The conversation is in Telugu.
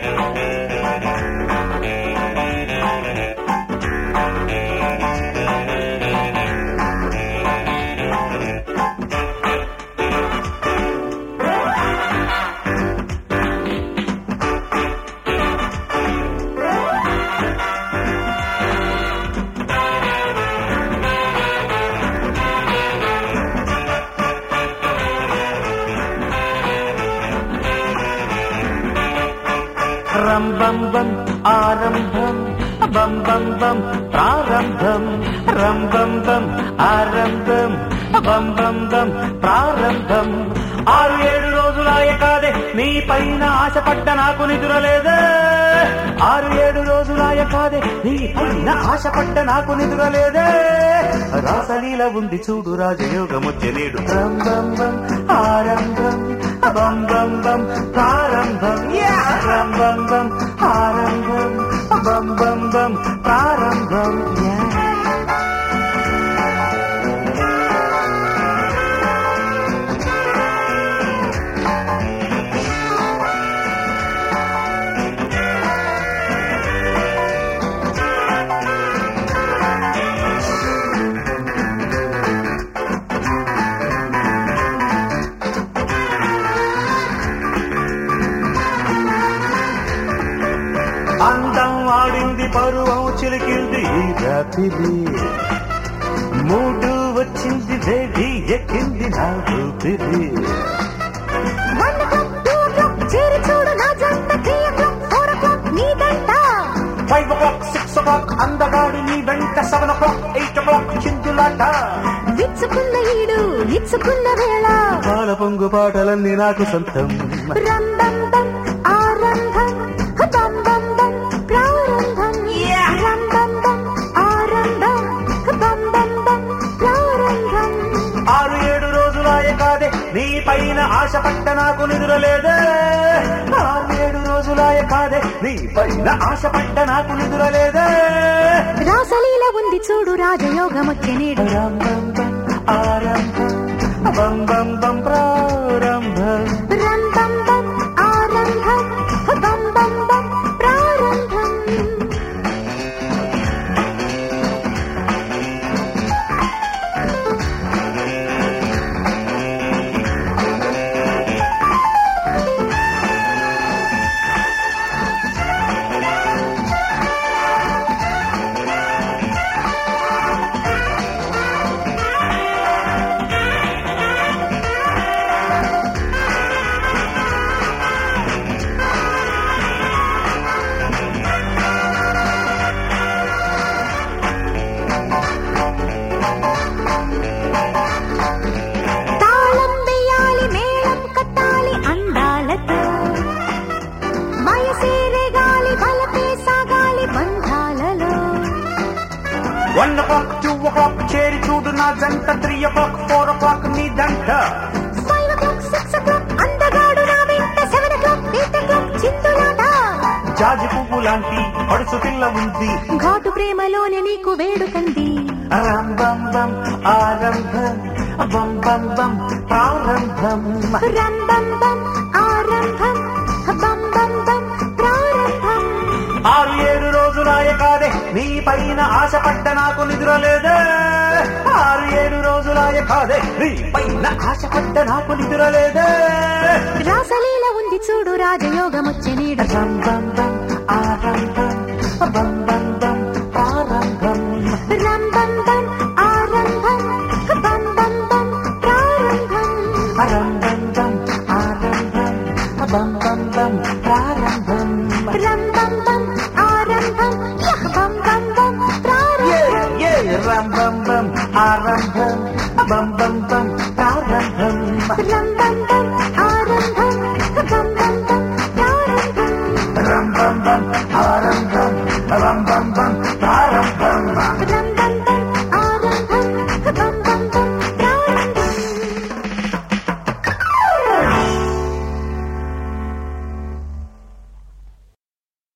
రం బం బం ఆరంభం బం బం బం ప్రారంభం రం బం బం ఆరంభం బం బం బం ప్రారంభం ఆరు ఏడు రోజులాయ కాదే నీ పైన ఆశపడ్డ నాకు నిద్ర లేదే ఆరు ఏడు రోజులాయ కాదే నీ పైన ఆశపడ్డ నాకు నిద్ర లేదే రాసలీల ఉంది చూడు రాజయోగముచ్చ నేడు రం బం బం ఆరంభం బం బం బం ప్రారంభం రం బం బం ఆరంభం బం బం బం ప్రారంభం Yeah. అందం ఆడింది పరువం చిలికింది ఈ రాత్రి మూడు వచ్చింది వేడి ఎక్కింది నా ఊపిరి వన్ o'clock, టూ o'clock, చేరి చూడు నా జంట త్రీ o'clock, ఫోర్ o'clock, నీదంట five o'clock six o'clock అందగాడి నీ వెంట seven o'clock eight o'clock చిందులాట విచ్చుకున్న ఈడు ఇచ్చుకున్న వేళ పాల పొంగు పాటలన్నీ నాకు సొంతం రంబంబం ఆరంభం బంబంబం ప్రారంభం రంబంబం ఆరంభం బంబంబం ప్రారంభం ఆరు ఏడు రోజులాయ కాదే నీ పైన ఆశపట్ట నాకు నిద్ర లేదే ఆరు ఏడు రోజులాయ కాదే నీ పైన ఆశపట్ట నాకు నిద్ర లేదే రాసలీల ఉంది చూడు రాజయోగమొచ్చే నేడు రం బం బం ఆరంభం బం బం బం ప్రారంభం రంబంబం ఆరంభం బంబంబం ప్రారంభం తాళం వేయాలి మేళం కట్టాలి అందాలతో వయసేరే గాలి బలపే సాగాలి బంధాలలో one o'clock two o'clock చేరి చూడు నా జంట three o'clock four o'clock నీ దంట five o'clock six o'clock అందగాడు నా వెంట seven o'clock eight o'clock చిందులాట జాజి పువ్వు లాంటి పడుచు పిల్ల ఉంది ఘాటు ప్రేమలోనే నీకు వేడుకంది రం బం బం ఆరంభం బం బం బం ప్రారంభం రంబంబం ఆరంభం బంబంబం ప్రారంభం ఆరు ఏడు రోజులాయ కాదే నీ పైన ఆశపడ్డ నాకు నిద్ర లేదే ఆరు ఏడు రోజులాయ కాదే నీ పైన ఆశపడ్డ నాకు నిద్ర లేదే రాసలీల ఉంది చూడు రాజయోగమొచ్చే నీడు రం బం బం ఆరంభం బం బం బం ప్రారంభం రంబంబం ఆరంభం బంబంబం ప్రారంభం రం బం బం ఆరంభం బం బం బం ప్రారంభం రంబంబం ఆరంభం యహ్ బంబంబం ఏ ప్రారంభం ఏ రం బం బం ఆరంభం బం బం బం ప్రారంభం రంబంబం ఆరంభం బంబంబం ప్రారంభం రం బం బం ఆరంభం బం బం బం ప్రారంభం రంబంబం